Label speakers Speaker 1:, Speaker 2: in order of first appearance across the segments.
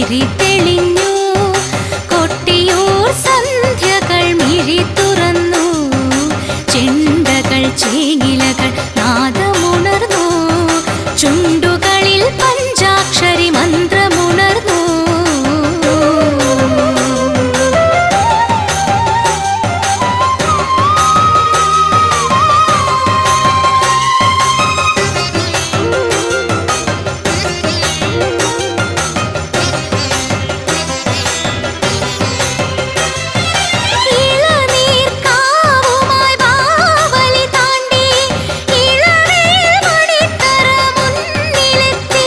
Speaker 1: തിരി തെളിഞ്ഞു കൊട്ടിയൂർ സന്ധ്യകൾ മിഴി തുറന്നു ചെണ്ടകൾ ചേങ്ങിലകൾ നാദമുണർന്നു ചുണ്ടുകളിൽ പഞ്ചാക്ഷരി മന്ത്രമുണർന്നു ഇളനീർക്കാവുമായി ബാവലി താണ്ടി ഇളവേൽ മണിത്തറ മുന്നിലെത്തി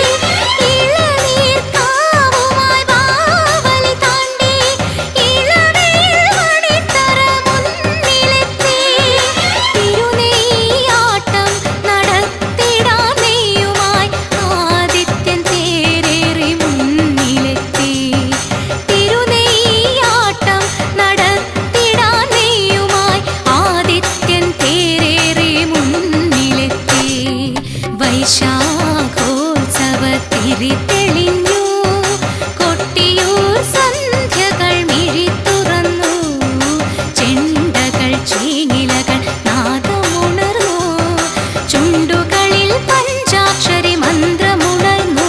Speaker 1: ഇളനീർക്കാവുമായി ബാവലി താണ്ടി ഇളവേൽ മണിത്തറ മുന്നിലെത്തി തിരുനെയ്യാട്ടം നടത്തിടാൻ നെയ്യുമായി ആദിത്യൻ തേരേറി മുന്നിലെത്തി തിരുനെയ്യാട്ടം നടത്തിടാൻ നെയ്യുമായി ആദിത്യൻ തേരേറി മുന്നിലെത്തി വൈശാഖോത്സവ തിരി തെളിഞ്ഞു കൊട്ടിയൂർ സന്ധ്യകൾ മിഴി തുറന്നു ചെണ്ടകൾ ചേങ്ങിലകൾ നാദമുണർന്നു ചുണ്ടുകളിൽ പഞ്ചാക്ഷരി മന്ത്രമുണർന്നു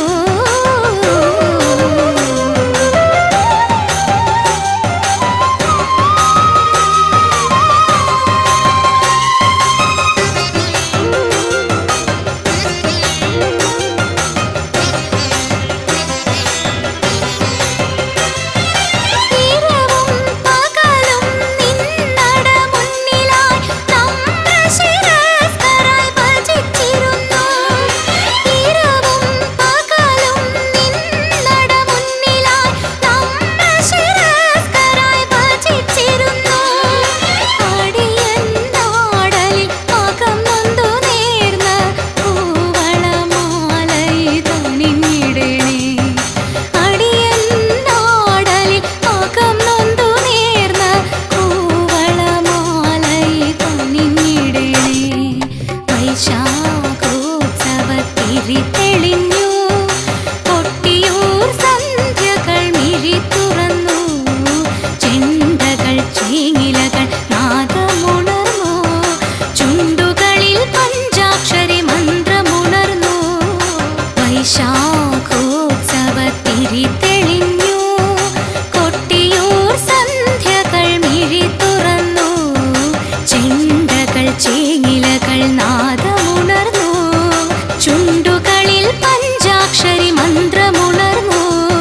Speaker 1: ഇരവും പകലും നിന്നട മുന്നിലായി നമ്രശിരസ്കരായി ഭജിച്ചിരുന്നു ഇരവും പകലും നിന്നട മുന്നിലായി നമ്രശിരസ്കരായി ഭജിച്ചിരുന്നു അടിയൻ നാടലിൽ അകം നൊന്തു നേർന്ന പൂവളമാലയിതണിഞ്ഞിടണേ അടിയൻ നാടലിൽ അകം നൊന്തു നേർന്ന കൂവളമാലയിതണിഞ്ഞിടണേ വൈശാഖോത്സവ തിരി തെളിഞ്ഞു കൊട്ടിയൂർ സന്ധ്യകൾ മിഴി തുറന്നു ചെണ്ടകൾ ചേങ്ങിലകൾ നാദമുണർന്നു ചുണ്ടുകളിൽ പഞ്ചാക്ഷരി മന്ത്രമുണർന്നു വൈശാഖോത്സവ തിരി തെളിഞ്ഞു കൊട്ടിയൂർ സന്ധ്യകൾ മിഴി തുറന്നു ചെണ്ടകൾ ചേങ്ങിലകൾ നാദമുണർന്നു ചുണ്ടുകളിൽ പഞ്ചാക്ഷരി മന്ത്രമുണർന്നു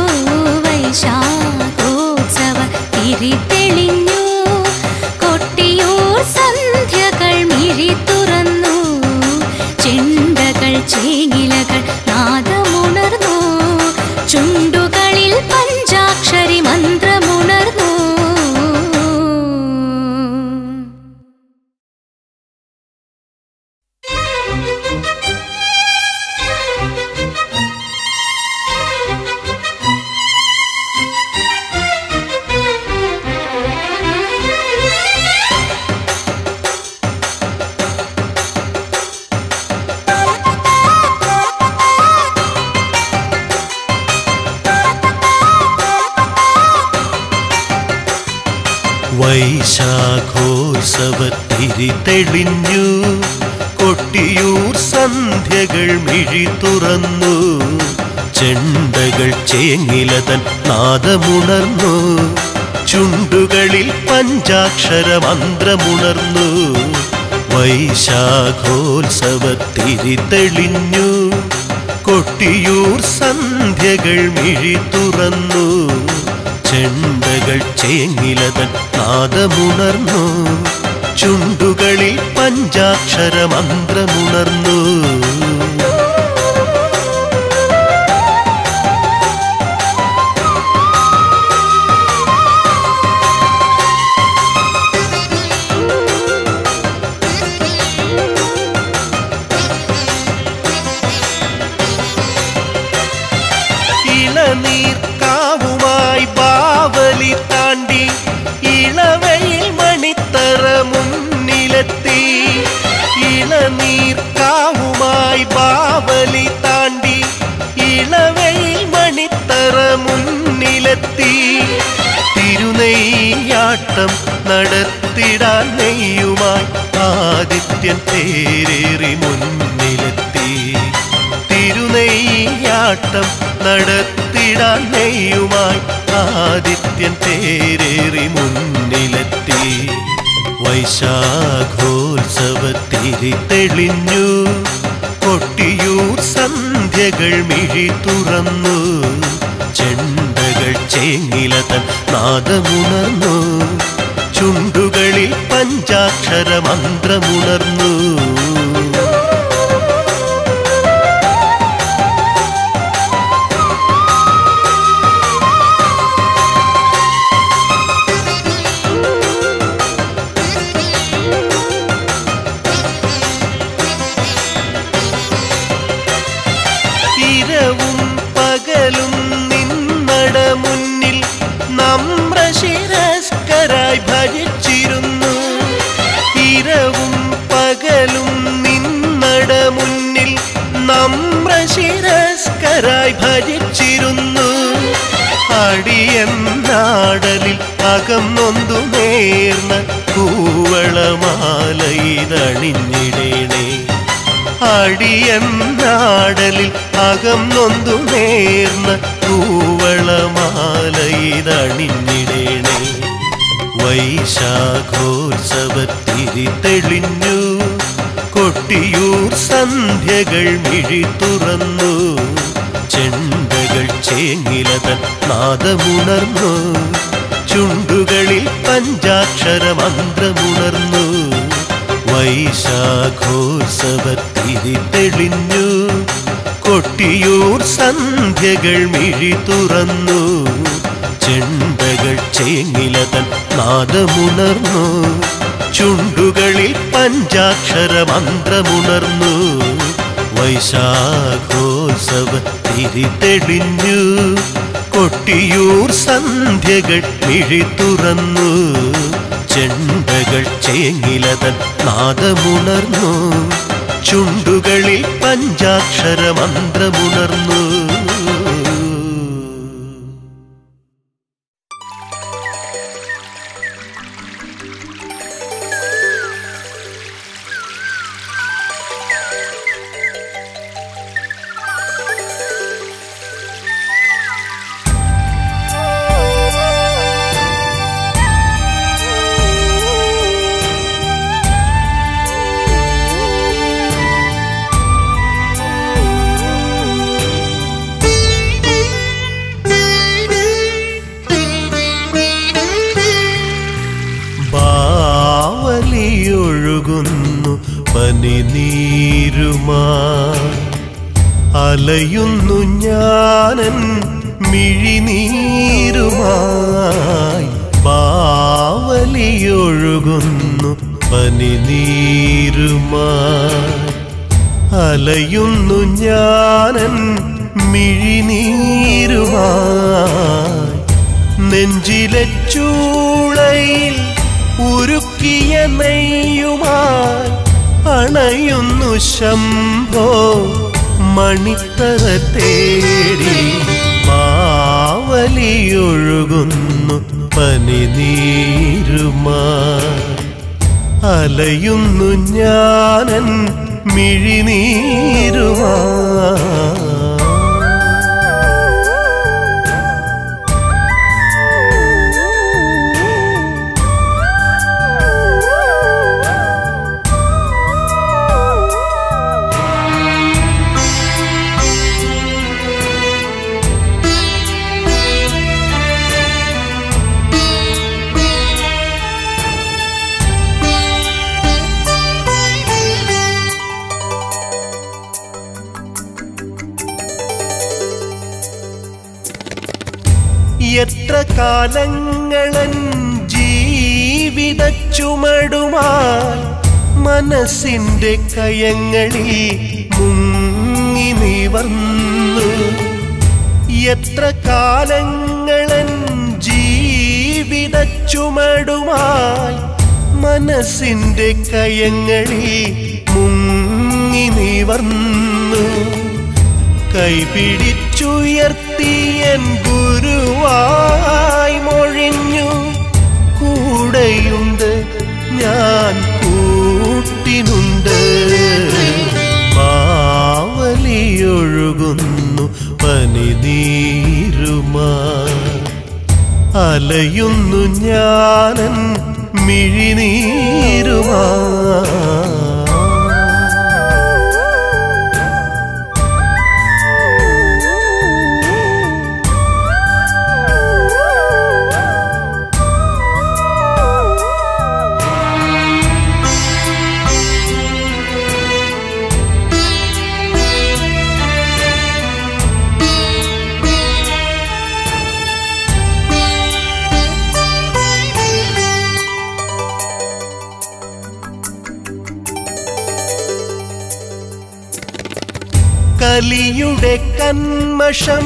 Speaker 1: വൈശാഖോത്സവ തിരി തെളിഞ്ഞു കൊട്ടിയൂർ സന്ധ്യകൾ മിഴി തുറന്നു ചെണ്ടകൾ ചേങ്ങിലകൾ നാദമുണർന്നു ചുണ്ടുകളിൽ പഞ്ചാക്ഷരി മന്ത്രമുണർന്നു
Speaker 2: വൈശാഖോത്സവത്തിരി തെളിഞ്ഞു കൊട്ടിയൂർ സന്ധ്യകൾ മിഴി തുറന്നു ചെണ്ടകൾ ചേങ്ങിലതൻ നാദമുണർന്നു ചുണ്ടുകളിൽ പഞ്ചാക്ഷര മന്ത്രമുണർന്നു വൈശാഖോത്സവത്തിരി തെളിഞ്ഞു കൊട്ടിയൂർ സന്ധ്യകൾ മിഴി തുറന്നു ചെണ്ടകൾ ചേങ്ങിലതൻ നാദമുണർന്നു ചുണ്ടുകളിൽ പഞ്ചാക്ഷര മന്ത്രമുണർന്നു ഇളനീർക്കാവുമായി ബാവലി താണ്ടി ഇളവയിൽ മണിത്തറ മുന്നിലെത്തി ഇളനീർക്കാവുമായി ബാവലി താണ്ടി ഇളവയിൽ മണിത്തറ മുന്നിലെത്തി തിരുനെയ്യാട്ടം നടത്തിടാൻ നെയ്യുമായി ആദിത്യൻ തേരേറി മുന്നിലെത്തി തിരുനെയ്യാട്ടം നടത്തിടാൻ നെയ്യുമായി ആദിത്യൻ തേരേറി മുന്നിലെത്തി വൈശാഖോത്സവത്തിരി തെളിഞ്ഞു കൊട്ടിയൂർ സന്ധ്യകൾ മിഴി തുറന്നു ചെണ്ടകൾ ചേങ്ങിലതൻ നാദമുണർന്നു ചുണ്ടുകളിൽ പഞ്ചാക്ഷര മന്ത്രമുണർന്നു ഇരവും പകലും നിന്നട മുന്നിൽ നമ്രശിരസ്കരായി ഭജിച്ചിരുന്നു ഇരവും പകലും നിന്നട മുന്നിൽ നമ്രശിരസ്കരായി ഭജിച്ചിരുന്നു അടിയന്നാടലിൽ അകം നൊന്തു നേർന്ന കൂവളമാലയിതണിഞ്ഞിടേണേ അടിയന്നാടലിൽ അകം നൊന്തു നേർന്ന കൂവളമാലയിതണിഞ്ഞിടേണേ വൈശാഖോത്സവത്തിരി തെളിഞ്ഞു കൊട്ടിയൂർ സന്ധ്യകൾ മിഴി തുറന്നു ചെണ്ടകൾ ചേങ്ങിലതൻ നാദമുണർന്നു ചുണ്ടുകളിൽ പഞ്ചാക്ഷര മന്ത്രമുണർന്നു വൈശാഖോത്സവത്തിരി തെളിഞ്ഞു കൊട്ടിയൂർ സന്ധ്യകൾ മിഴി തുറന്നു ചെണ്ടകൾ ചേങ്ങിലതൻ നാദമുണർന്നു ചുണ്ടുകളിൽ പഞ്ചാക്ഷര മന്ത്രമുണർന്നു വൈശാഖോത്സവത്തിരി തെളിഞ്ഞു കൊട്ടിയൂർ സന്ധ്യകൾ മിഴി തുറന്നു ചെണ്ടകൾ ചേങ്ങിലതൻ നാദമുണർന്നു ചുണ്ടുകളിൽ പഞ്ചാക്ഷര മന്ത്രമുണർന്നു ബാവലിയൊഴുകുന്നു പനിനീരുമാ അലയുന്നു ഞാനൻ മിഴിനീരുമായി ബാവലിയൊഴുകുന്നു പനിനീരുമായി അലയുന്നു ഞാനൻ മിഴിനീരുമായി നെഞ്ചിലെ ചൂളയിൽ ഉരുക്കിയ നെയ്യുമായി അണയുന്നു ശംഭോ മണിത്തറ തേടി മാവലിയൊഴുകുന്നു പനിനീരുമായി അലയുന്നു ഞാനൻ മിഴിനീരുമായി എത്ര കാലങ്ങളൻ ജീവിത ചുമടുമായി മനസ്സിന്റെ കയങ്ങളിൽ മുങ്ങി നിവർന്നു എത്ര കാലങ്ങളൻ ജീവിത ചുമടുമായി മനസ്സിന്റെ കയങ്ങളിൽ മുങ്ങി നിവർന്നു കൈപിടിച്ചുയർത്തിയൻ ഗുരുവായി മൊഴിഞ്ഞു കൂടെ കൂടെയുണ്ട് ഞാൻ കൂട്ടിനുണ്ട് മാവലിയൊഴുകുന്നു പനിനീരുമാ അലയുന്നു ഞാനൻ മിഴിനീരുമാ കലിയുടെ കന്മഷം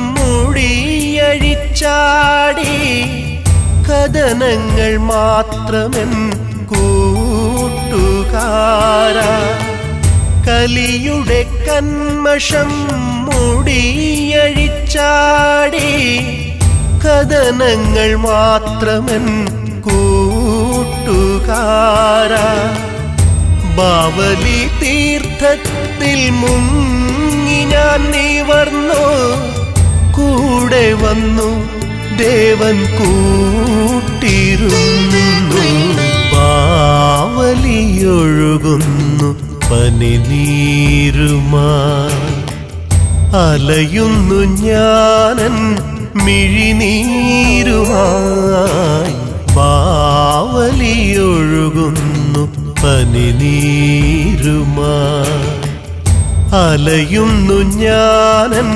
Speaker 2: മുടിയഴിച്ചാടി കഥനങ്ങൾ മാത്രമെൻ കൂട്ടുകാര കലിയുടെ കന്മഷം മുടിയഴിച്ചാടി കഥനങ്ങൾ മാത്രമെൻ കൂട്ടുകാര ബാവലി തീർത്ഥത്തിൽ മുങ്ങി ഞാൻ നിവർന്നു കൂടെ വന്നു ദേവൻ കൂട്ടിരുന്നു ബാവലിയൊഴുകുന്നു പനിനീരുമാ അലയുന്നു ഞാനൻ മിഴിനീരുമായി ബാവലിയൊഴുകുന്നു പനിനീരുമായി അലയുന്നു ഞാനൻ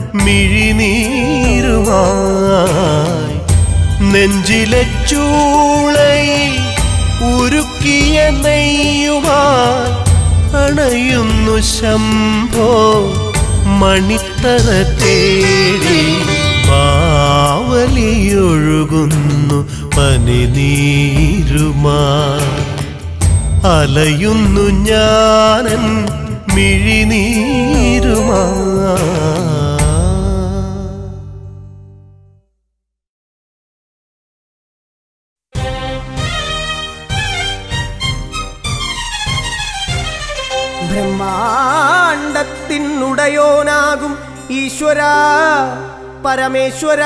Speaker 2: മിഴിനീരുമായി നെഞ്ചിലെ ചൂളയിൽ ഉരുക്കിയ നെയ്യുമായി അണയുന്നു ശംഭോ മണിത്തറ തേടി മാവലിയൊഴുകുന്നു പനിനീരുമായി അലയുന്നു ഞാനൻ മിഴിനീരുമാ
Speaker 3: ബ്രഹ്മാണ്ടത്തിനുടയോനാകും ഈശ്വര പരമേശ്വര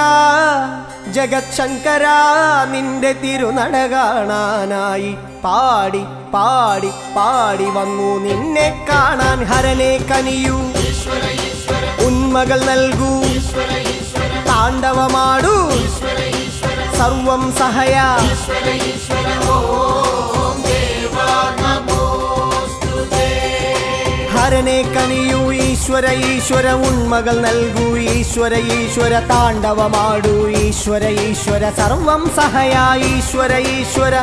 Speaker 3: ജഗത് നിന്റെ തിരുനട കാണാനായി പാടി പാടി പാടി വന്നു നിന്നെ കാണാൻ ഹരനെ കനിയൂ ഉന്മകൾ നൽകൂ താണ്ഡവമാടൂ സർവം സഹയ ഹരനെ കനിയൂ ഈശ്വര ഈശ്വര ഉന്മകൾ നൽകൂ ഈശ്വര ഈശ്വര താണ്ഡവമാടൂ ഈശ്വര ഈശ്വര സർവം സഹയ ഈശ്വര ഈശ്വര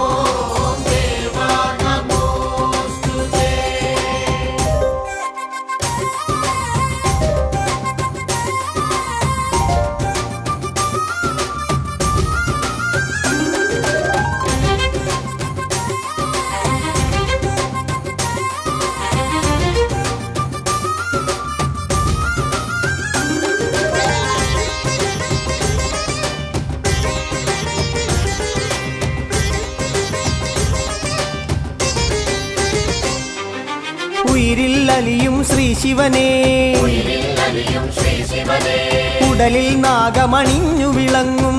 Speaker 3: ഉയിരിൽ അലിയും ശ്രീ ശിവനേ ഉടലിൽ നാഗമണിഞ്ഞു വിളങ്ങും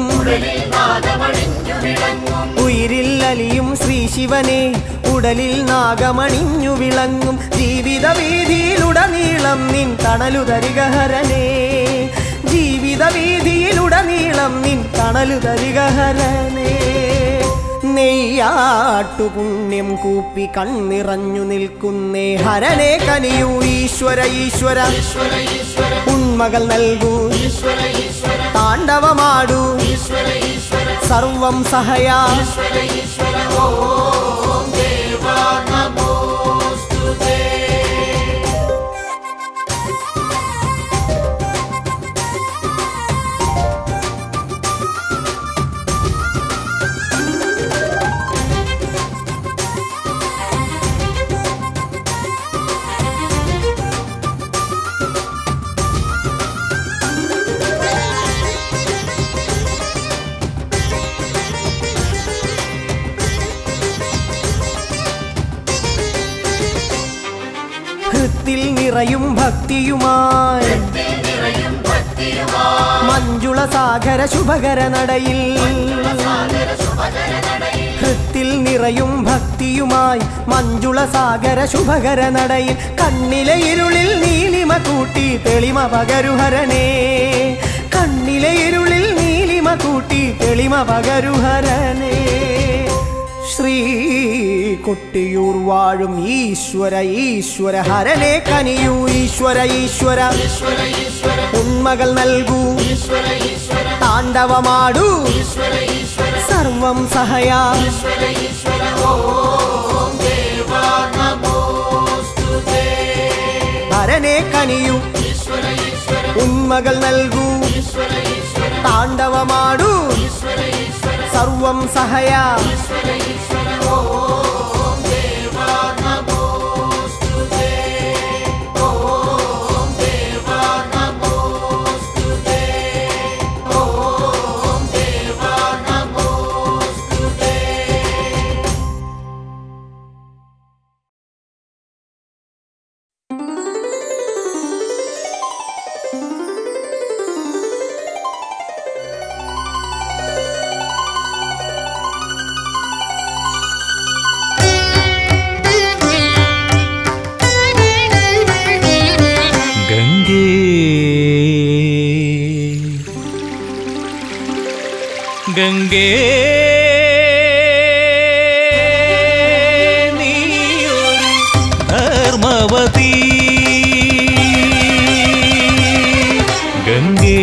Speaker 3: ഉയിരിൽ അലിയും ശ്രീ ശിവനെ ഉടലിൽ നാഗമണിഞ്ഞു വിളങ്ങും ജീവിത വീതിയിലുടനീളം നിൻ തണലു തരികഹരനേ ജീവിത വീതിയിലുടനീളം നിൻ തണലു തരികഹരനേ നെയ്യാട്ടു പുണ്യം കൂപ്പി കണ്ണിറഞ്ഞു നിൽക്കുന്നേ ഹരനെ കനിയൂ ഈശ്വര ഈശ്വര ഉന്മകൾ നൽകൂ താണ്ഡവമാടൂ സർവം സഹയാ നിറയും ഭക്തിയുമായി മഞ്ജുള സാഗര ശുഭകര നടയിൽ ഹൃത്തിൽ നിറയും ഭക്തിയുമായി മഞ്ജുള സാഗര ശുഭകര നടയിൽ കണ്ണിലെ ഇരുളിൽ നീലിമ കൂട്ടി തെളിമ പകരുഹരനേ കണ്ണിലെ ഇരുളിൽ നീലിമ കൂട്ടി തെളിമ പകരുഹരനേ ശ്രീ കൊട്ടിയൂർ വാഴും ഈശ്വര ഈശ്വര ഹരനെ കനിയൂ ഈശ്വര ഈശ്വര ഉണ്മകൾ നൽകൂ താണ്ഡവമാടൂ സർവം സഹയാ ഹരനെ കനിയൂ ഉന്മകൾ നൽകൂ താണ്ഡവമാടൂ സർവം സഹയാ
Speaker 4: ഗംഗേ ഗംഗേ നീയൊരു ധർമ്മവതി ഗംഗേ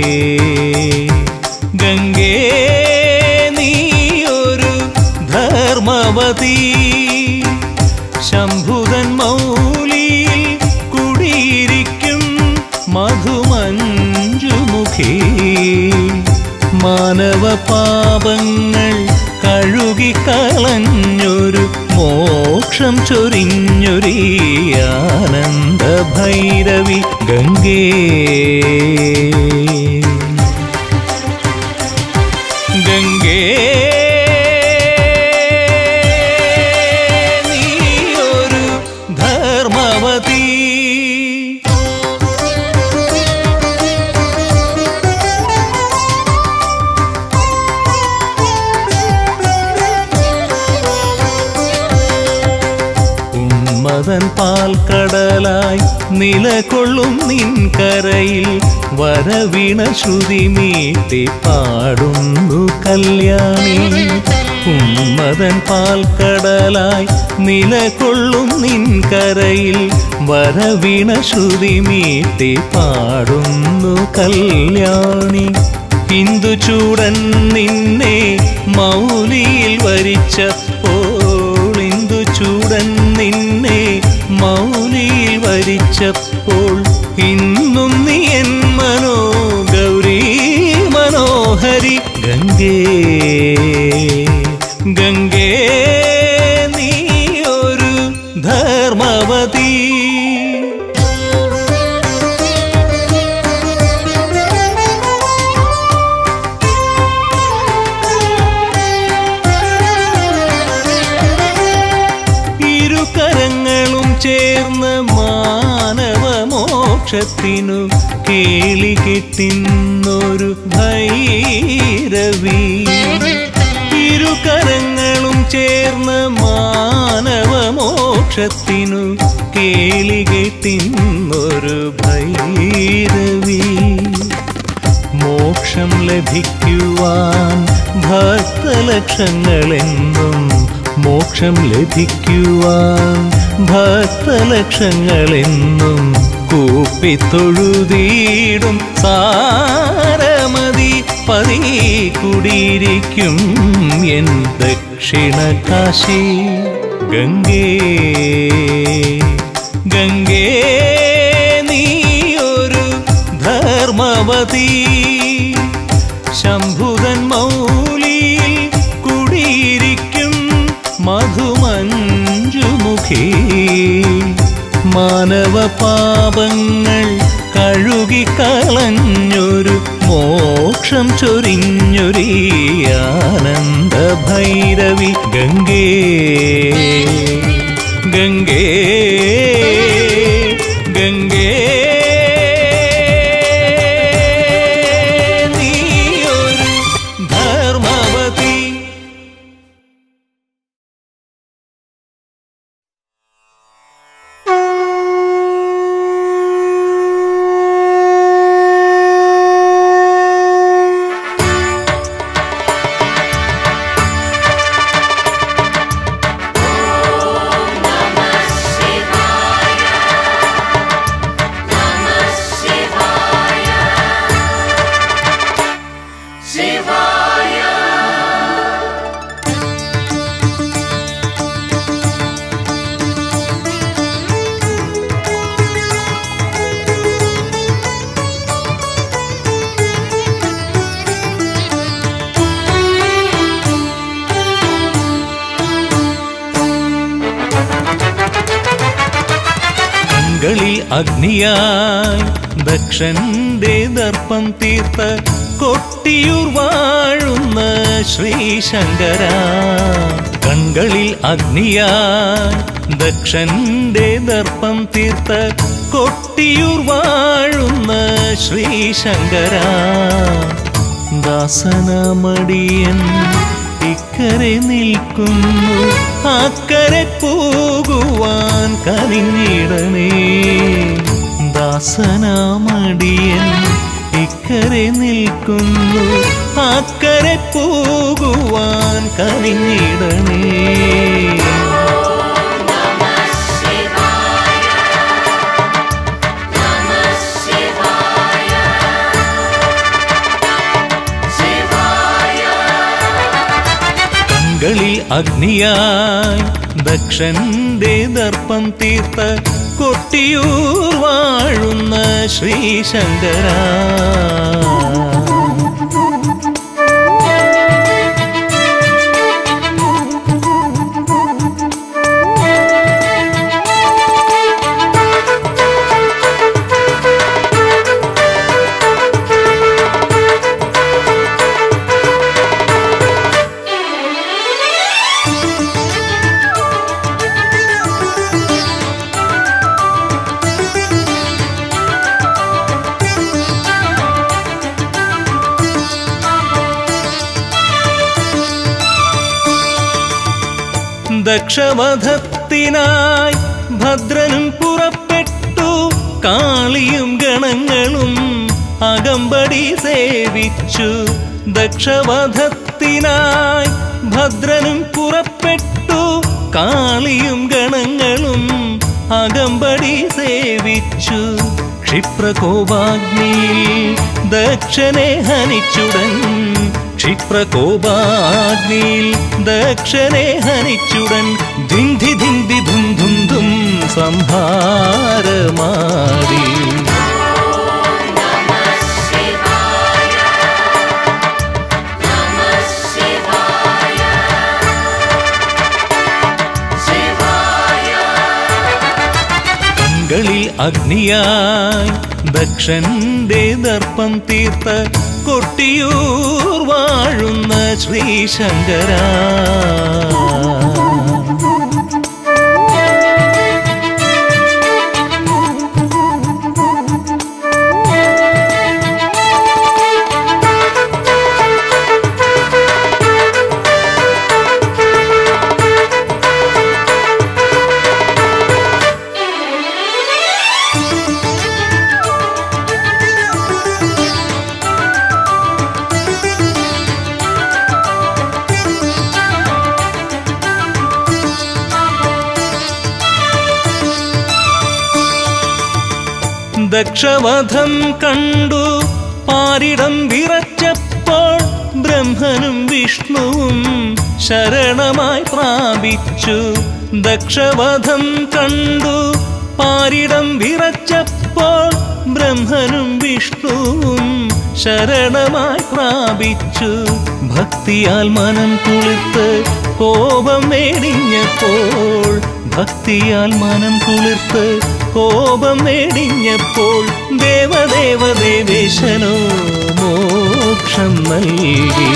Speaker 4: ഗംഗേ നീയൊരു ധർമ്മവതി ശംഭുതൻ മൗലിയിൽ കുടിയിരിക്കും മധുമഞ്ജുമുഖി മാനവ പാപങ്ങൾ കഴുകിക്കളഞ്ഞൊരു മോക്ഷം ചൊരിഞ്ഞൊരീ ആനന്ദ ഭൈരവി ഗംഗേ ഗംഗേ നീയൊരു ധർമ്മവതി ഉന്മതൻ പാൽക്കടലായി നിലകൊള്ളും നിൻ കരയിൽ വരവിണ ശ്രുതി മീട്ടി പാടുന്നു കല്യാണി ഉന്മതൻ പാൽക്കടലായി നിലകൊള്ളും നിൻ കരയിൽ വരവിണ ശ്രുതി മീട്ടി പാടുന്നു കല്യാണി ഹിന്ദു ചൂടൻ നിന്നെ മൗലിയിൽ വരിച്ചപ്പോൾ ഇന്ദു ചൂടൻ നിന്നെ മൗലിയിൽ വരിച്ചപ്പോൾ ഇന്നും നീ എൻ മനോ ഗൗരി മനോഹരി ഗംഗേ ഗംഗേ നീ ഒരു ധർമ്മവതി ഇരുകരങ്ങളും ചേർന്ന് മാനവമോക്ഷത്തിനു കേളി കെട്ടിന്നൊരു ഭൈരവി ഇരുകരങ്ങളും ചേർന്ന് മാനവമോക്ഷത്തിനു കേളി കെട്ടിന്നൊരു ഭൈരവി മോക്ഷം ലഭിക്കുവാൻ ഭക്തലക്ഷങ്ങളെന്നും മോക്ഷം ലഭിക്കുവാൻ ഭക്തലക്ഷങ്ങളെന്നും കൂപ്പിത്തൊഴുതീടും സാരമതി പതി കുടിയിരിക്കും എൻ ദക്ഷിണ കാശി ഗംഗേ ഗംഗേ നീയൊരു ധർമ്മവതി ശംഭുതൻ മൗലിയിൽ കുടിയിരിക്കും മധുമഞ്ജുമുഖി മാനവ പാപങ്ങൾ കഴുകിക്കളഞ്ഞൊരു മോക്ഷം ചൊരിഞ്ഞൊരീ ആനന്ദ ഭൈരവി ഗംഗേ ഗംഗേ കൺകളിൽ അഗ്നിയായി ദക്ഷന്റെ ദർപ്പം തീർത്ത കൊട്ടിയൂർ വാഴുന്ന ശ്രീശങ്കര കൺകളിൽ അഗ്നിയായി ദക്ഷന്റെ ദർപ്പം തീർത്ത കൊട്ടിയൂർ വാഴുന്ന ശ്രീശങ്കര ദാസനമടിയൻ ഇക്കരെ നിൽക്കുന്നു അക്കരെ പോകുവാൻ കനിഞ്ഞിടണേ ദാസനാമടിയൻ ഇക്കരെ നിൽക്കുന്നു അക്കരെ പോകുവാൻ കനിഞ്ഞിടണേ കൺകളിൽ അഗ്നിയായി ദക്ഷന്റെ ദർപ്പം തീർത്ത കൊട്ടിയൂർ വാഴുന്ന ശ്രീശങ്കര ദക്ഷവധത്തിനായി ഭദ്രനും പുറപ്പെട്ടു കാളിയും ഗണങ്ങളും അകമ്പടി സേവിച്ചു ദക്ഷവധത്തിനായി ഭദ്രനും പുറപ്പെട്ടു കാളിയും ഗണങ്ങളും അകമ്പടി സേവിച്ചു ക്ഷിപ്രകോപാഗ്നിയിൽ ദക്ഷനെ ഹനിച്ചുടൻ ക്ഷിപ്രകോപാഗ്നിയിൽ ദക്ഷനെ ഹനിച്ചുടൻ ധിന്ധി ധിന്ധി ധും ധും ധും സംഹാരമാടി കൺകളിൽ അഗ്നിയായി ദക്ഷന്റെ ദർപ്പം തീർത്ത കൊട്ടിയൂർ വാഴുന്ന ശ്രീശങ്കര ദക്ഷവധം കണ്ടു പാരിടം വിറച്ചപ്പോൾ ബ്രഹ്മനും വിഷ്ണുവും ശരണമായി പ്രാപിച്ചു ദക്ഷവധം കണ്ടു പാരിടം വിറച്ചപ്പോൾ ബ്രഹ്മനും വിഷ്ണുവും ശരണമായി പ്രാപിച്ചു ഭക്തിയാൽ മനം കുളിർത്ത് കോപം മേടിഞ്ഞപ്പോൾ ഭക്തിയാൽ മനം കുളിർത്ത് കോപം മേടിഞ്ഞപ്പോൾ ദേവദേവ ദേവേശനോ മോക്ഷം നൽകി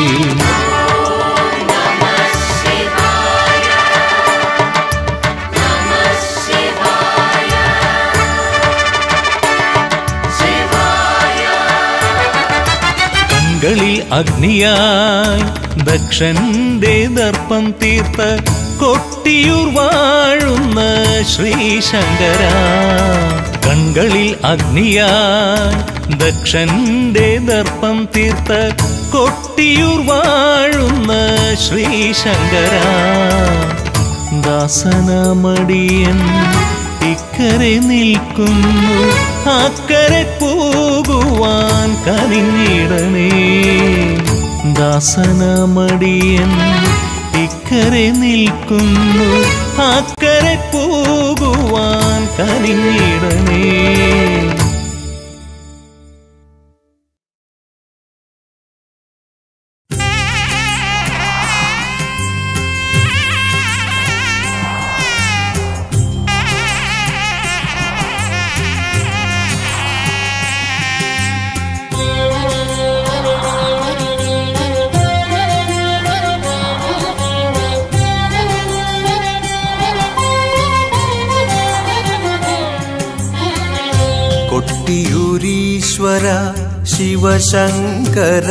Speaker 4: കൺകളിൽ അഗ്നിയായി ദക്ഷന്റെ ദർപ്പം തീർത്ത കൊട്ടിയൂർ വാഴുന്ന ശ്രീശങ്കര കൺകളിൽ അഗ്നിയായി ദക്ഷന്റെ ദർപ്പം തീർത്ത കൊട്ടിയൂർ വാഴുന്ന ശ്രീശങ്കര ദാസനമടിയൻ ഇക്കരെ നിൽക്കുന്നു അക്കരെ പോകുവാൻ കനിഞ്ഞിടണേ ദാസനമടിയൻ ഇക്കരെ നിൽക്കുന്നു അക്കരെ പോകുവാൻ കനിഞ്ഞിടണേ
Speaker 1: ആ
Speaker 4: ശിവശങ്കര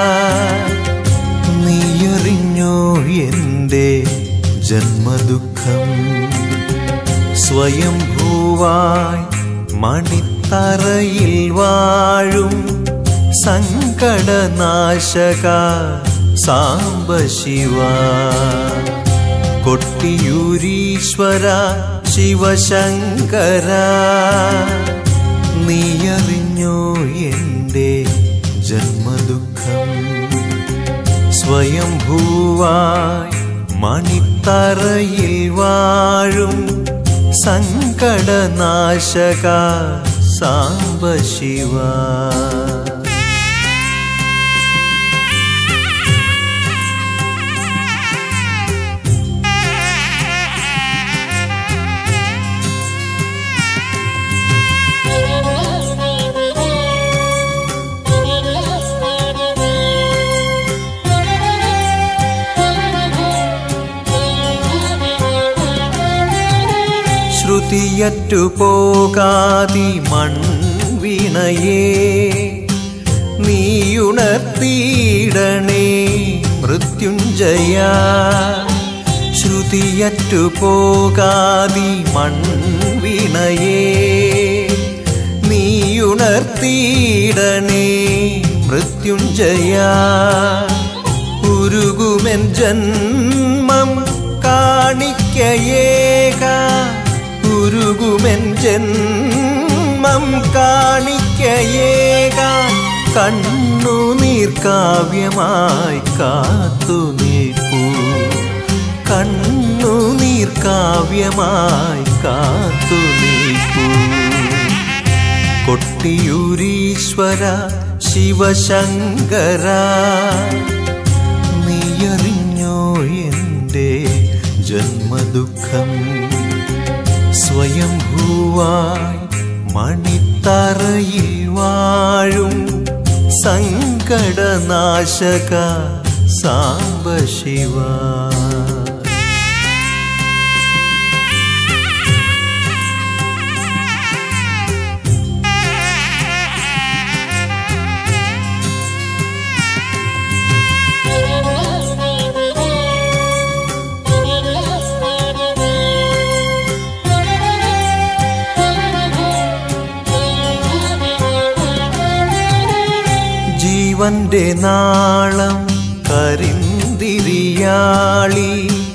Speaker 4: നീയറിഞ്ഞോ എൻ്റെ ജന്മദുഃഖം സ്വയംഭൂവായി മണിത്തറയിൽ വാഴും സങ്കടനാശക സാംബ ശിവ കൊട്ടിയൂരീശ്വര ശിവശങ്കര നീയറിഞ്ഞോ എൻ്റെ ജന്മദുഃഖം സ്വയംഭൂവായി മണിത്തറയിൽ വാഴും സങ്കടനാശക സാംബ ശിവ ശ്രുതിയറ്റു പോകാതി മൺവിണയേ നീയുണർത്തിയിടണേ മൃത്യുഞ്ജയ ശ്രുതിയറ്റു പോകാതി മൺവിണയേ നീയുണർത്തിയിടണേ മൃത്യുഞ്ജയ ഉരുകുമെൻ ജന്മം കാണിക്കയേക ഉരുകുമെൻ ജന്മം കാണിക്കയേക കണ്ണുനീർ കാവ്യമായി കാത്തു നിൽപ്പൂ കണ്ണുനീർ കാവ്യമായി കാത്തു നിൽപ്പൂ കൊട്ടിയൂരീശ്വര ശിവശങ്കര നീയറിഞ്ഞോ എൻ്റെ ജന്മദുഃഖം സ്വയംഭൂവായി മണിത്തറയിൽ വാഴും സങ്കടനാശക സാംബ ശിവ ജീവന്റെ നാളം കരിന്തിരിയാളി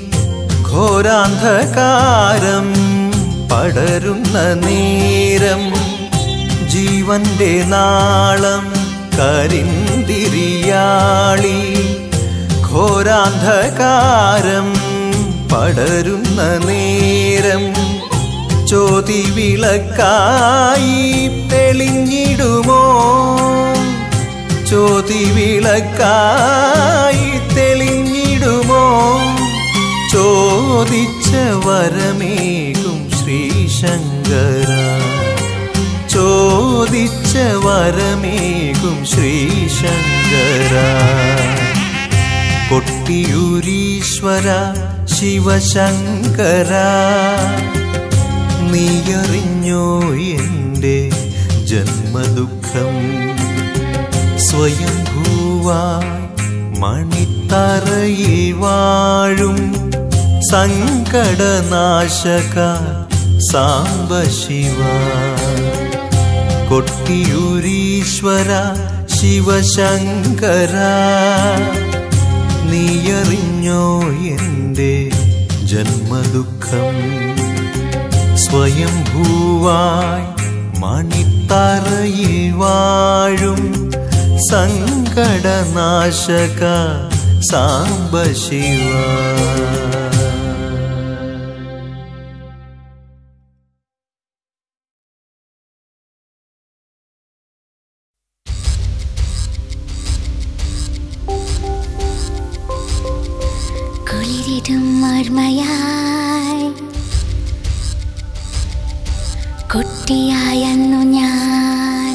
Speaker 4: ഘോരാന്ധകാരം പടരുന്ന നേരം ജീവന്റെ നാളം കരിന്തിരിയാളി ഘോരാന്ധകാരം പടരുന്ന നേരം ചോതി വിളക്കായി തെളിഞ്ഞിടുമോ ചോതി വിളക്കായി തെളിഞ്ഞിടുമോ ചോദിച്ച വരമേകും ശ്രീശങ്കര ചോദിച്ച വരമേകും ശ്രീശങ്കര കൊട്ടിയൂരീശ്വര ശിവശങ്കര നീയറിഞ്ഞോ എൻ്റെ ജന്മദുഃഖം സ്വയംഭൂവായി മണിത്തറയിൽ വാഴും സങ്കടനാശക സാംബ ശിവ കൊട്ടിയൂരീശ്വര ശിവശങ്കര നീയറിഞ്ഞോ എൻ്റെ ജന്മദുഃഖം സ്വയംഭൂവായി മണിത്തറയിൽ വാഴും സങ്കടനാശക സാംബ ശിവ
Speaker 1: കുളിരിടും ഓർമ്മയായി കുട്ടിയായെന്നു ഞാൻ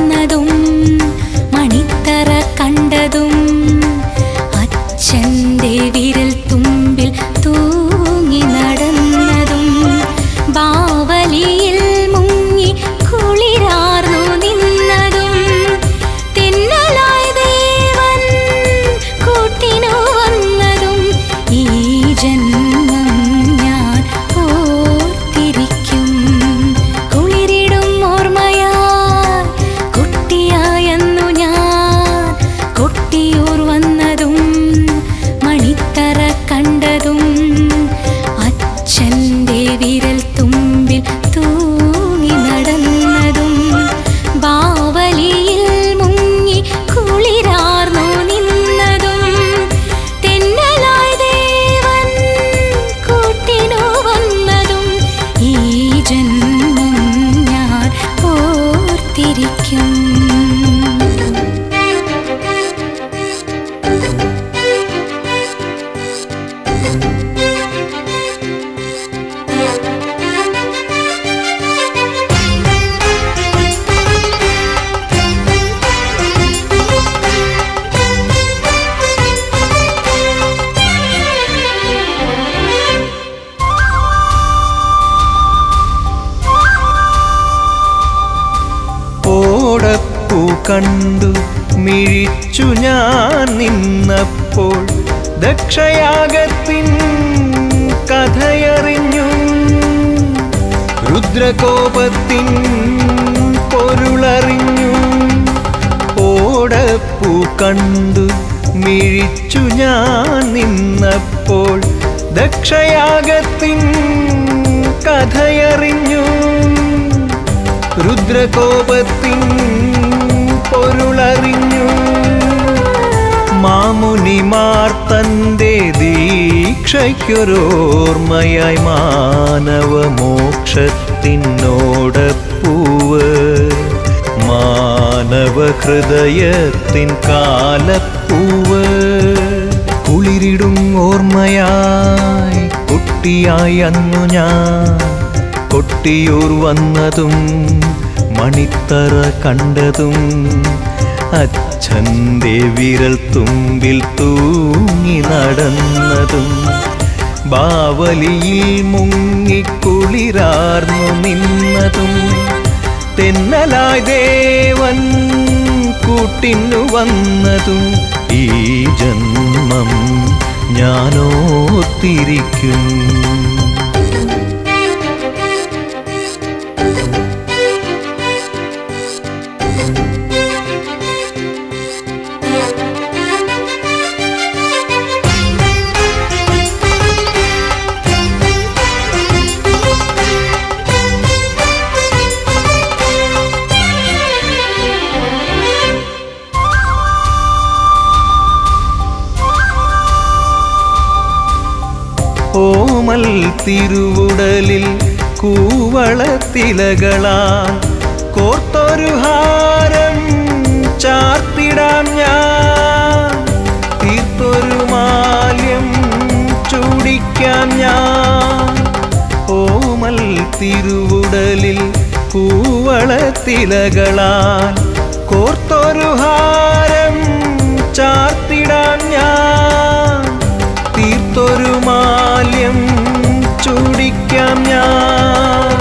Speaker 1: വന്നതും മണിത്തറ കണ്ടതും അച്ഛൻ്റെ വിരൽ തുമ്പിൽ തൂങ്ങി നടന്നതും ബാവലിയിൽ മുങ്ങി കുളിരാർന്നു നിന്നതും തെന്നലായ ദേവൻ കൂട്ടിനു വന്നതും ഈ ജന്മം ഞാൻ ഓർത്തിരിക്കും കുളിരിടും ഓർമ്മയാൽ കുട്ടിയായെന്നു ഞാൻ കൊട്ടിയൂർ വന്നതും മണിത്തറ കണ്ടതും അച്ഛൻ്റെ വിരൽ തുമ്പിൽ തൂങ്ങി നടന്നതും ബാവലിയിൽ മുങ്ങി കുളിരാർന്നു നിന്നതും തെന്നലായ ദേവൻ കൂട്ടിനു വന്നതും ഈ ജന്മം ഞാൻ ഓർത്തിരിക്കും
Speaker 4: ഓടപ്പൂ കണ്ടു മിഴിച്ചു ഞാൻ നിന്നപ്പോൾ ദക്ഷയാഗത്തിൻ കഥയറിഞ്ഞു രുദ്രകോപത്തിൻ പൊരുളറിഞ്ഞു ഓടപ്പൂ കണ്ടു മിഴിച്ചു ഞാൻ നിന്നപ്പോൾ ദക്ഷയാഗത്തിൻ കഥയറിഞ്ഞു രുദ്രകോപത്തിൻ പൊരുളറിഞ്ഞു മാമുനിമാർ തൻ്റെ ദീക്ഷയ്ക്കൊരോർമ്മയായി മാനവ മോക്ഷത്തിനോടപ്പൂവ് മാനവ ഹൃദയത്തിൻ കാലപ്പൂവ് കുളിരിടും ഓർമ്മയായി കുട്ടിയായി അന്നു ഞാൻ കൊട്ടിയൂർ വന്നതും മണിത്തറ കണ്ടതും അച്ഛൻ്റെ വിരൽ തുമ്പിൽ തൂങ്ങി നടന്നതും ബാവലിയിൽ മുങ്ങിക്കുളിരാർന്നു നിന്നതും തെന്നലായി ദേവൻ കൂട്ടിനു വന്നതും ഈ ജന്മം ഞാനോ തിരിക്കും ഓമൽ തിരുവുടലിൽ കൂവളത്തിലകളാൽ കോർത്തൊരു ഹാരം ചാർത്തിടാം ഞാൻ തീർത്തൊരു മാല്യം ചൂടിക്കാം ഞാൻ ഓമൽ തിരുവുടലിൽ കൂവളത്തിലകളാൽ കോർത്തൊരു ഹാരം ചാർത്തിടാം ഞാൻ തീർത്തൊരു മാല്യം ചൂടിക്കാം ഞാൻ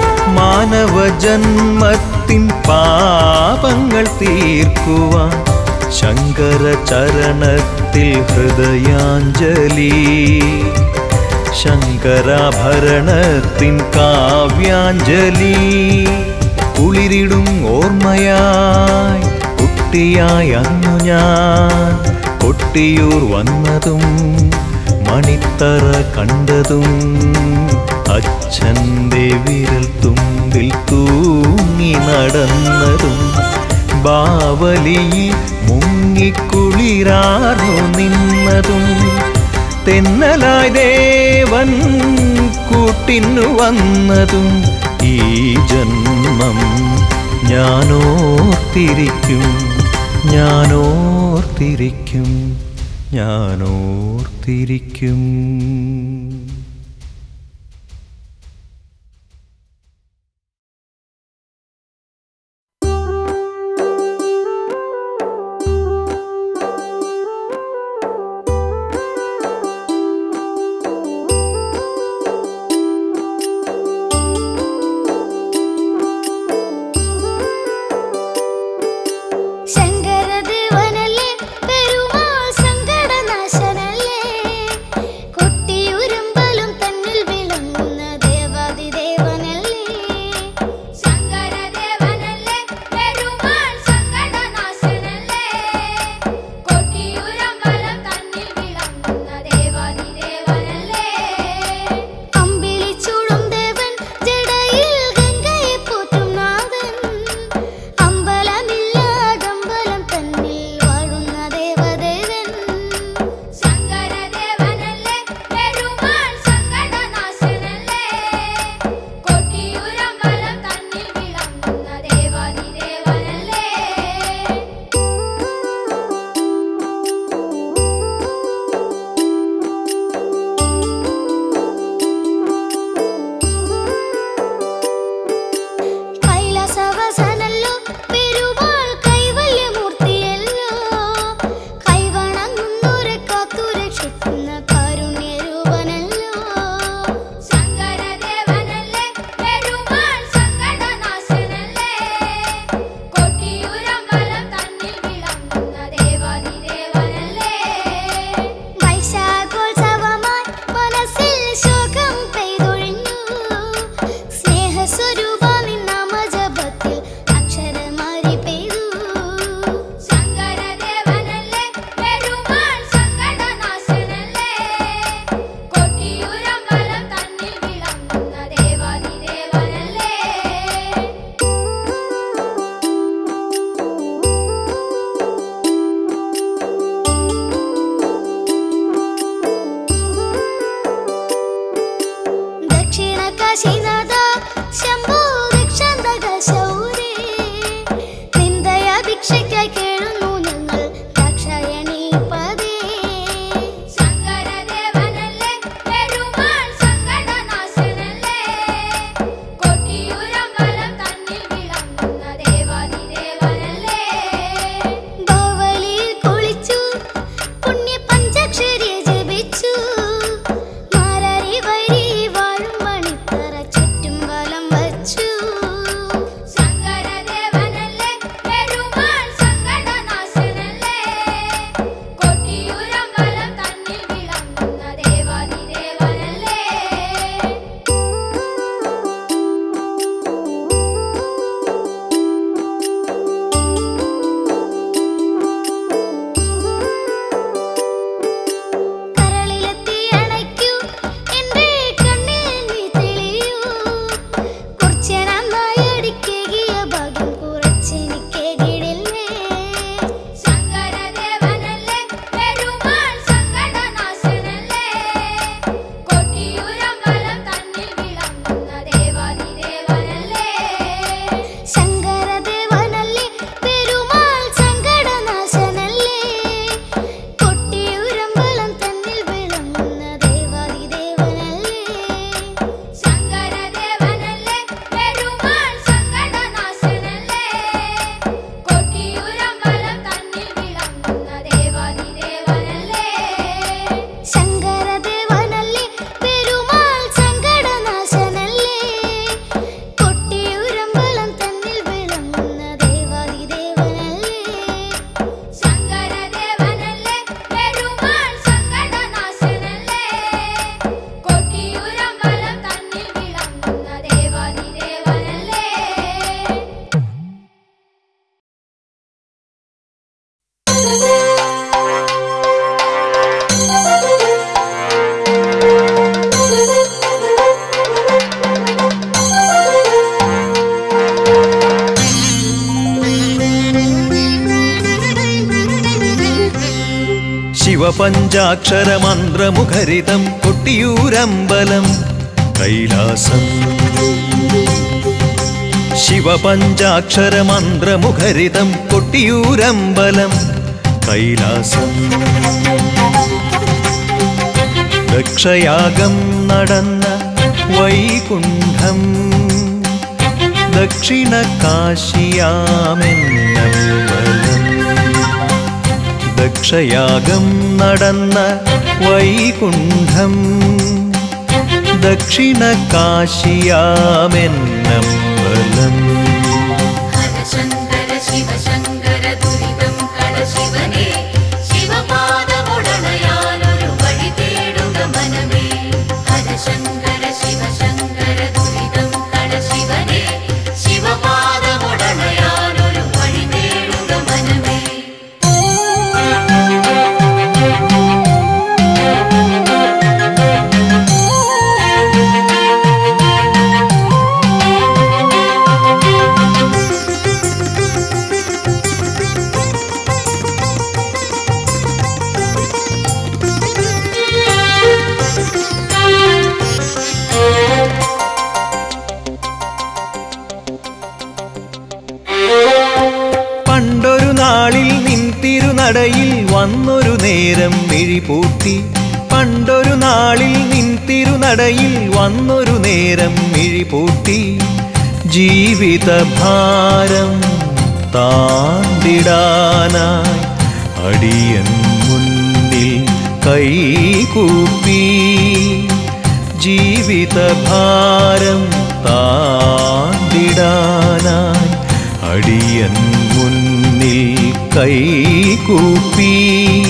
Speaker 4: മാനവജന്മത്തിൻ പാപങ്ങൾ തീർക്കുവാൻ ശങ്കര ചരണത്തിൽ ഹൃദയാഞ്ജലി ശങ്കരാഭരണത്തിൻ കാവ്യാഞ്ജലി കുളിരിടും ഓർമ്മയായി കുട്ടിയായി അന്നു ഞാൻ കൊട്ടിയൂർ വന്നതും മണിത്തറ കണ്ടതും അച്ഛൻ്റെ വിരൽ തുമ്പിൽ തൂങ്ങി നടന്നതും ബാവലിയിൽ മുങ്ങിക്കുളിരാർന്നു നിന്നതും തെന്നലായി ദേവൻ കൂട്ടിനു വന്നതും ഈ ജന്മം ഞാനോർത്തിരിക്കും ഞാനോർത്തിരിക്കും ഞാനോർത്തിരിക്കും
Speaker 5: രക്ഷയ്ക്കായി കേഴുന്നു ഞങ്ങൾ ദാക്ഷായണീപതേ
Speaker 1: ശങ്കരദേവനല്ലേ പെരുമാൾ സങ്കടനാശനല്ലേ കൊട്ടിയൂരമ്പലം തന്നിൽ വിളങ്ങുന്ന ദേവാദിദേവനല്ലേ
Speaker 5: ബാവലിയിൽ കുളിച്ചു പുണ്യ പഞ്ചാക്ഷരി ജപിച്ചു മാരാരി വരി വാഴും മണിത്തറ ചുറ്റും വലം വച്ചു
Speaker 1: ശങ്കരദേവനല്ലേ പെരുമാൾ സങ്കടനാശനല്ലേ കൊട്ടിയൂരമ്പലം തന്നിൽ വിളങ്ങുന്ന ദേവാദിദേവനല്ലേ
Speaker 5: കരളിലെത്തി അണയ്ക്കൂ എൻ്റെ കണ്ണിൽ നീ തെളിയൂ കുറച്ചേരാന്നായി അടിക്കേകിയ ഭാഗ്യം കുറച്ചെനിക്കേകിടില്ലേ
Speaker 1: ശങ്കരദേവനല്ലേ പെരുമാൾ സങ്കടനാശനല്ലേ കൊട്ടിയൂരമ്പലം തന്നിൽ വിളങ്ങുന്ന ദേവാദിദേവനല്ലേ
Speaker 5: ശങ്കരദേവനല്ലേ പെരുമാൾ സങ്കടനാശനല്ലേ കൊട്ടിയൂരമ്പലം തന്നിൽ വിളങ്ങുന്ന ദേവാദിദേവനല്ലേ
Speaker 1: ശങ്കരദേവനല്ലേ പെരുമാൾ സങ്കടനാശനല്ലേ കൊട്ടിയൂരമ്പലം തന്നിൽ വിളങ്ങുന്ന ദേവാദിദേവനല്ലേ
Speaker 5: ശങ്കരദേവനല്ലേ പെരുമാൾ സങ്കടനാശനല്ലേ കൊട്ടിയൂരമ്പലം തന്നിൽ വിളങ്ങുന്ന ദേവാദിദേവനല്ലേ
Speaker 1: ശങ്കരദേവനല്ലേ പെരുമാൾ സങ്കടനാശനല്ലേ കൊട്ടിയൂരമ്പലം തന്നിൽ വിളങ്ങുന്ന ദേവാദിദേവനല്ലേ
Speaker 4: ശിവപഞ്ചാക്ഷരമന്ത്രമുഖരിതം കൊട്ടിയൂരമ്പലം കൈലാസം ശിവപഞ്ചാക്ഷരമന്ത്രമുഖരിതം കൊട്ടിയൂരമ്പലം കൈലാസം ദക്ഷയാഗം നടന്ന വൈകുണ്ഠം ദക്ഷിണ കാശിയാമെന്നമ്പലം ദക്ഷയാഗം നടന്ന വൈകുണ്ഠം ദക്ഷിണ കാശിയാമെന്നമ്പലം
Speaker 1: ഹരശങ്കര ശിവശങ്കര ദുരിതം കളശിവനെ ശിവപാദമുടണയാനൊരു വഴി തേടുക മനമേ ഹരശങ്കര ശിവശങ്കര ദുരിതം കളശിവനെ ശിവപാദമുടണയാനൊരു വഴി തേടുക മനമേ
Speaker 4: പണ്ടൊരു നാളിൽ നിൻ തിരുനടയിൽ വന്നൊരു നേരം മിഴിപൂട്ടി പണ്ടൊരു നാളിൽ നിൻ തിരുനടയിൽ വന്നൊരു നേരം മിഴിപൂട്ടി ജീവിതഭാരം താണ്ടിടാനായി അടിയൻ മുന്നിൽ കൈകൂപ്പി ജീവിതഭാരം താണ്ടിടാനായി അടിയൻ മുന്നിൽ കൈകൂപ്പി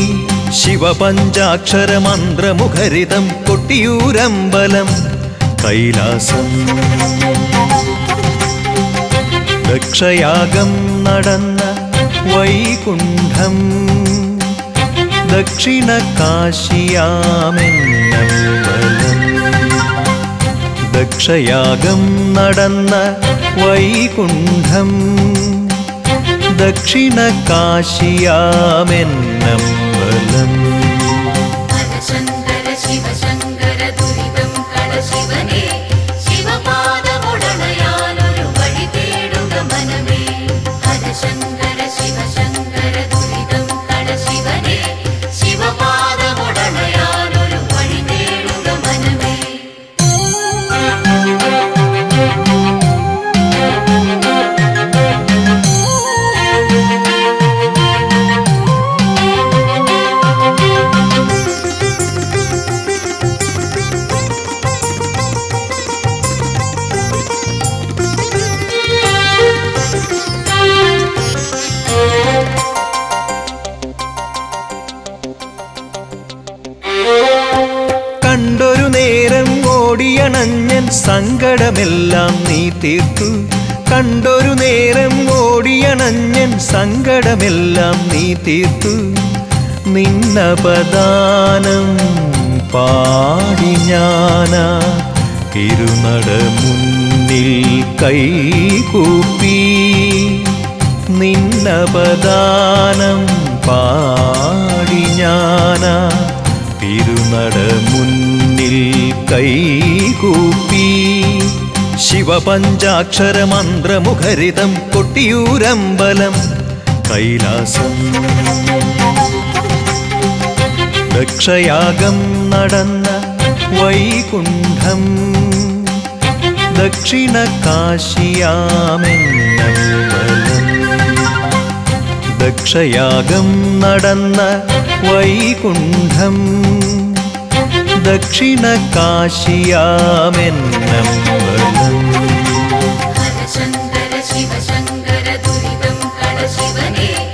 Speaker 4: ശിവപഞ്ചാക്ഷരമന്ത്രമുഖരിതം കൊട്ടിയൂരമ്പലം കൈലാസം ദക്ഷയാഗം നടന്ന വൈകുണ്ഠം ദക്ഷിണ കാശിയാമെന്നമ്പലം ദക്ഷയാഗം നടന്ന വൈകുണ്ഠം ദക്ഷിണ കാശിയാമെന്നമ്പലം
Speaker 1: ഹരശങ്കര ശിവശങ്കര ദുരിതം കളശിവനെ ശിവപാദമുടണയാനൊരു വഴി തേടുക മനമേ ഹരശങ്കര ശിവശങ്കര
Speaker 4: സങ്കടമെല്ലാം നീ തീർത്തു കണ്ടൊരു നേരം ഓടിയണഞ്ഞൻ സങ്കടമെല്ലാം നീ തീർത്തു നിന്നപദാനം പാടി ഞാനാ തിരുനട മുന്നിൽ കൈകൂപ്പി നിന്നപദാനം പാടി ഞാനാ തിരുനട മുന്നിൽ കൈകൂപ്പി ശിവപഞ്ചാക്ഷര മന്ത്രമുഖരിതം കൊട്ടിയൂരമ്പലം കൈലാസം ദക്ഷയാഗം നടന്ന വൈകുണ്ഠം ദക്ഷിണ കാശിയാമെന്നമ്പലം ദക്ഷയാഗം നടന്ന വൈകുണ്ഠം ദക്ഷിണ കാശിയാമെന്നമ്പലം
Speaker 1: ഹര ശങ്കര ശിവ ശങ്കര ദുരിതം കള ശിവനേ